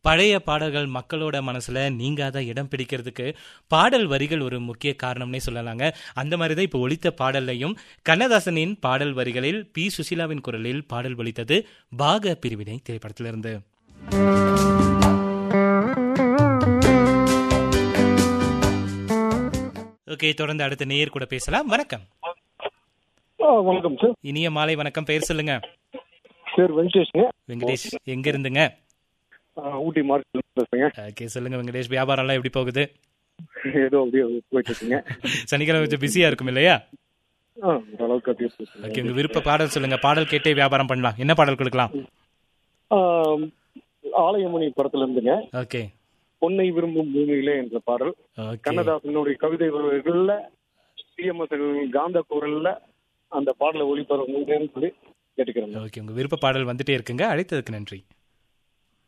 பழைய பாடல்கள் மக்களோட மனசுல நீங்காத இடம் பிடிக்கிறதுக்கு பாடல் வரிகள் ஒரு முக்கிய காரணம்னே சொல்லலாங்க அந்த மாதிரி தான் இப்போ ஒலித்த பாடல்லையும் கண்ணதாசனின் பாடல் வரிகளில் பி சுசிலாவின் குரலில் பாடல் ஒலித்தது பாக பிரிவினை திரைப்படத்திலிருந்து ஓகே தொடர்ந்து அடுத்த நேயர் கூட பேசலாம் வணக்கம் ஆ, வணக்கம் சார் இனிய மாலை வணக்கம் பெயர் சொல்லுங்க சார் வெங்கடேஷ்ங்க வெங்கடேஷ் எங்க இருந்துங்க ஆ, ஊட்டி மார்க்கெட் பேசுறேங்க ஓகே சொல்லுங்க வெங்கடேஷ் வியாபாரம்லாம் எப்படி போகுது ஏதோ அப்படியே போயிட்டு இருக்குங்க சனிக்கிழமை கொஞ்சம் பிஸியா இருக்கும் இல்லையா ஆ, இந்த அளவுக்கு அப்படியே போயிட்டு ஓகே உங்க விருப்ப பாடல் சொல்லுங்க பாடல் கேட்டே வியாபாரம் பண்ணலாம் என்ன பாடல் கொடுக்கலாம் ஆ, ஆலயமணி படத்துல இருந்துங்க ஓகே பொன்னை விரும்பும் பூமியிலே என்ற பாடல் ஓகே கண்ணதாசனுடைய கவிதை வரிகள்ல சிஎம்எஸ் காந்த குரல்ல அந்த பாடலை ஒளிபரப்புங்கன்னு சொல்லி கேட்டுக்கிறேங்க ஓகே உங்க விருப்ப பாடல் வந்துட்டே இருக்குங்க அழைத்ததுக்கு நன்றி